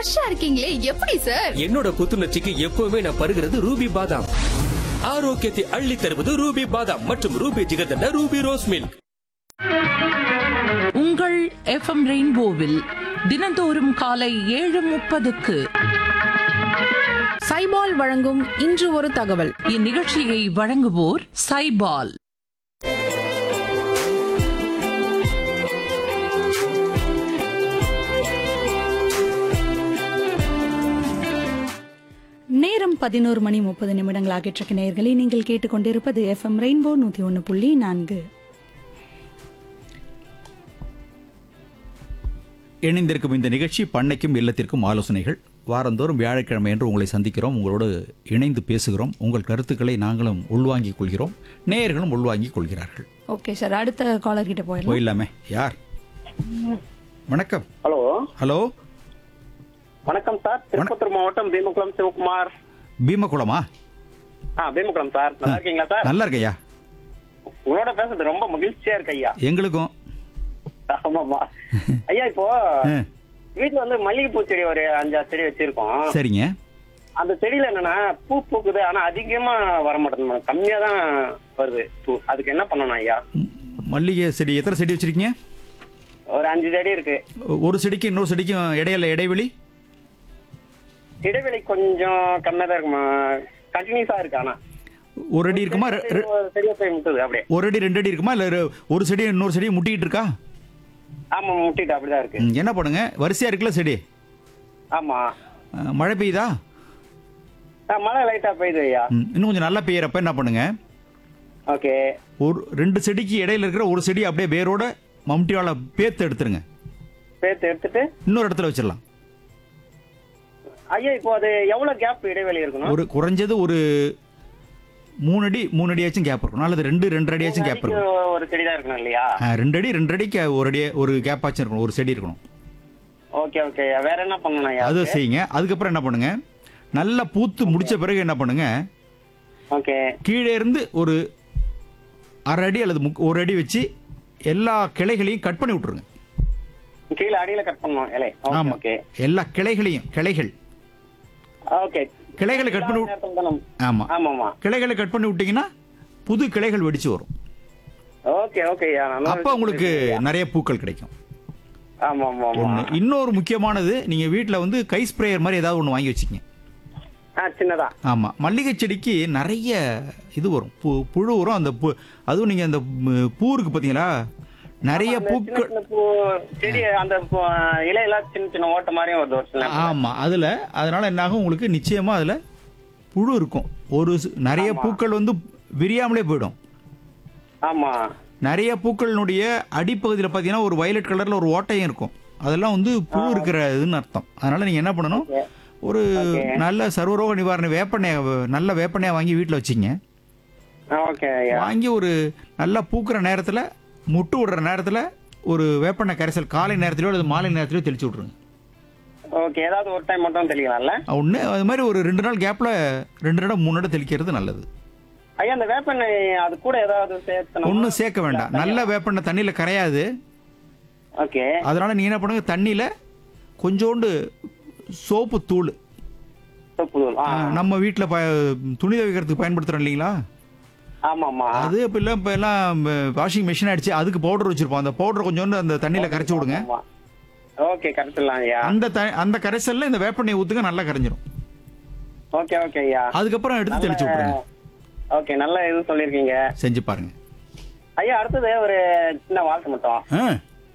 ஃப்ரெஷ்ஷா இருக்கீங்களே எப்படி சார் என்னோட புத்துணர்ச்சிக்கு எப்பவுமே நான் பருகிறது ரூபி பாதாம் ஆரோக்கியத்தை அள்ளி தருவது ரூபி பாதாம் மற்றும் Ruby jigarthanda Ruby rose milk உங்கள் எஃப்எம் ரெயின்போவில் தினந்தோறும் காலை ஏழு முப்பதுக்கு சைபால் வழங்கும் இன்று ஒரு தகவல் இந்நிகழ்ச்சியை வழங்குவோர் சைபால் நேரம் பதினோரு மணி முப்பது நிமிடங்கள் ஆகிட்டு நேயர்களே நீங்கள் கேட்டுக்கொண்டிருப்பது எஃப்எம் ரெயின்போ நூத்தி ஒன்று புள்ளி நான்கு இணைந்திருக்கும் இந்த நிகழ்ச்சி பண்ணைக்கும் இல்லத்திற்கும் ஆலோசனைகள் வாரந்தோறும் வியாழக்கிழமை என்று உங்களை சந்திக்கிறோம் உங்களோடு இணைந்து பேசுகிறோம் உங்கள் கருத்துக்களை நாங்களும் உள்வாங்கிக் கொள்கிறோம் நேயர்களும் உள்வாங்கிக் கொள்கிறார்கள் ஓகே சார் அடுத்த காலர் கிட்ட போயிடலாம் போயிடலாமே யார் வணக்கம் ஹலோ ஹலோ வணக்கம் சார் திருப்பத்தூர் மாவட்டம் பீமகுளம் சிவகுமார் பீமகுளமா ஆ பீமகுளம் சார் நல்லா இருக்கீங்களா சார் நல்லா இருக்கையா உங்களோட பேசுறது ரொம்ப மகிழ்ச்சியா இருக்கு ஐயா எங்களுக்கும் ஆமாமா ஐயா இப்போ ஆ, வீட்டுல வந்து மல்லிகைப்பூ செடி ஒரு அஞ்சாறு செடி வச்சிருக்கோம் சரிங்க அந்த செடியில என்னன்னா பூ பூக்குது ஆனா அதிகமா வர மாட்டேங்குது மேடம் கம்மியா தான் வருது பூ அதுக்கு என்ன பண்ணணும் ஐயா ம், மல்லிகை செடி எத்தனை செடி வச்சிருக்கீங்க ஒரு அஞ்சு செடி இருக்கு ஒரு செடிக்கு இன்னொரு செடிக்கும் இடையில இடைவெளி இடைவெளி கொஞ்சம் கம்மியா தான் இருக்குமா கண்டினியூஸா இருக்கு ஆனா ஒரு அடி இருக்குமா ரெ- ரெ- ஒரு செடியை போய் முட்டுது அப்படியே ஒரு அடி ரெண்டு அடி இருக்குமா இல்ல ரெ- ஒரு செடி இன்னொரு செடி முட்டிக்கிட்டு இருக்கா ஆமா முட்டிட்டு அப்படிதான் இருக்கு ம், என்ன பண்ணுங்க வரிசையா இருக்குல்ல செடி ஆமா அஹ், மழை பெய்யுதா ஆ, மழை லைட்டா பெய்யுது ஐயா ம், இன்னும் கொஞ்சம் நல்லா பெய்யறப்ப என்ன பண்ணுங்க ஓகே ஒரு ரெண்டு செடிக்கு இடையில இருக்கிற ஒரு செடி அப்படியே வேரோட மம்டியால பேத்து எடுத்துருங்க சேர்த்து எடுத்துட்டு இன்னொரு இடத்துல வச்சிடலாம் ஐயா இப்போ அது எவ்வளவு கேப் இடைவெளி இருக்கணும் ஒரு குறைஞ்சது ஒரு மூணு அடி மூணு அடியாச்சும் கேப் இருக்கணும் அல்லது ரெண்டு ரெண்டு அடியாச்சும் கேப் அடிக்கு இருக்கணும் ஒரு செடி தான் இருக்கணும் இல்லையா அஹ், ரெண்டு அடி ரெண்டு அடிக்கு ஒரு அடி ஒரு கேப் ஆச்சும் இருக்கணும் ஒரு செடி இருக்கணும் ஓகே ஓகே வேற என்ன பண்ணணும் ஐயா அது செய்யுங்க அதுக்கப்புறம் என்ன பண்ணுங்க நல்லா பூத்து முடிச்ச பிறகு என்ன பண்ணுங்க ஓகே கீழே இருந்து ஒரு அரை அடி அல்லது முக் ஒரு அடி வச்சு எல்லா கிளைகளையும் கட் பண்ணி விட்டுருங்க கீழே அடியில கட் பண்ணணும் இலை ஆமா ஓகே எல்லா கிளைகளையும் கிளைகள் ஓகே கிளைகளை கட் பண்ணி விட்- நேரத்துல தானே- ஆமா ஆமாமா கிளைகளை கட் பண்ணி விட்டீங்கன்னா புது கிளைகள் வெடிச்சு வரும் ஓகே ஓகே ஐயா நல்லா அப்ப உங்களுக்கு நிறைய பூக்கள் கிடைக்கும் ஆமா ஆமா ஆமா ஒண்ணு இன்னொரு முக்கியமானது நீங்க வீட்ல வந்து கை ஸ்ப்ரேயர் மாதிரி ஏதாவது ஒன்று வாங்கி வச்சுக்கங்க ஆ சின்னதா ஆமா மல்லிகை செடிக்கு நிறைய இது வரும் பு புழு வரும் அந்த பூ அதுவும் நீங்க அந்த ம், பூ இருக்கு பாத்தீங்களா நிறைய அந்த சின்ன பூக்கள் சின்ன பூ செடி அந்த பூ- இலையெல்லாம் சின்ன சின்ன ஓட்ட மாதிரியும் வருது ஒரு சில நேரத்துல. ஆமா அதுல அதனால என்ன ஆகும் உங்களுக்கு நிச்சயமா அதுல புழு இருக்கும் ஒரு சி- நிறைய பூக்கள் வந்து விரியாமலே போயிடும் ஆமா நிறைய பூக்களினுடைய அடிப்பகுதியில் பார்த்தீங்கன்னா ஒரு வயலட் கலர்ல ஒரு ஓட்டையும் இருக்கும் அதெல்லாம் வந்து புழு இருக்கிற இதுன்னு அர்த்தம் அதனால நீங்க என்ன பண்ணணும் ஒரு நல்ல சர்வரோக நிவாரண வேப்பெண்ணெய் நல்ல வேப்பெண்ணெய் வாங்கி வீட்டில் வச்சிங்க ஆ, ஓகே ஐயா வாங்கி ஒரு நல்லா பூக்கிற நேரத்தில் முட்டு விடுற நேரத்தில் ஒரு வேப்பெண்ணெய் கரைசல் காலை நேரத்திலயோ அல்லது மாலை நேரத்திலயோ தெளிச்சு விட்ருங்க ஓகே ஏதாவது ஒரு டைம் மட்டும் தெளிக்கலாம்ல ஒன்று அது மாதிரி ஒரு ரெண்டு நாள் கேப்பில் ரெண்டு இடம் மூணு இடம் தெளிக்கிறது நல்லது ஐயா அந்த வேப்பெண்ணெய் அது கூட ஏதாவது சேர்த்தணும் ஒன்றும் சேர்க்க வேண்டாம் நல்ல வேப்பெண்ணெய் தண்ணியில் கரையாது ஓகே அதனால நீங்க என்ன பண்ணுங்க தண்ணியில் கொஞ்சோண்டு சோப்பு தூள் புது ஆ நம்ம வீட்டில் ப துணி துவைக்கிறதுக்கு பயன்படுத்துகிறோம் இல்லைங்களா ஆமா ஆமா அது இப்போ இல்லை இப்போ எல்லாம் வாஷிங் மிஷின் ஆயிடுச்சு அதுக்கு பவுடர் வச்சிருப்போம் அந்த பவுடர் கொஞ்சோண்டு அந்த தண்ணியில் கரைச்சி விடுங்க ஆமா ஓகே கரெக்ட்லாம் ஐயா அந்த த அந்த கரைசல்ல இந்த வேப்பெண்ணெய் ஊற்றுங்க நல்லா கரைஞ்சிரும் ஓகே ஓகே ஐயா அதுக்கப்புறம் எடுத்து தெளிச்சு விட்ருங்க ஓகே நல்ல இது சொல்லியிருக்கீங்க செஞ்சு பாருங்க ஐயா அடுத்தது ஒரு சின்ன வாழ்க்கை மட்டும் ஆ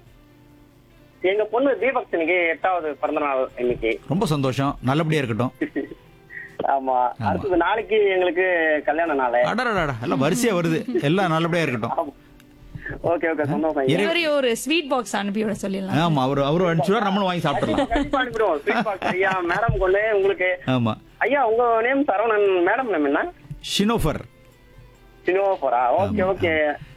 எங்க பொண்ணு தீபக்ஷனுக்கு எட்டாவது பிறந்த நாள் இன்னைக்கு ரொம்ப சந்தோஷம் நல்லபடியா இருக்கட்டும் ஆமா அடுத்தது நாளைக்கு எங்களுக்கு கல்யாண நாள் அடடடா எல்லாம் வரிசையா வருது எல்லாம் நல்லபடியா இருக்கட்டும் ஓகே ஓகே சந்தோஷம் ஐயா. இவரையும் ஒரு ஸ்வீட் பாக்ஸ் அனுப்பி விட சொல்லிடலாம் ஆமா அவரு அவரு அனுப்பிச்சுடுவார் நம்மளும் வாங்கி சாப்பிடலாம் கண்டிப்பா அனுப்பிடுவோம் ஸ்வீட் பாக்ஸ் ஐயா மேடம் கொண்டு உங்களுக்கு ஆமா ஐயா உங்க நேம் சரவணன் மேடம் நேம் என்ன ஷினோஃபர் சினிமா போறா ஓகே ஓகே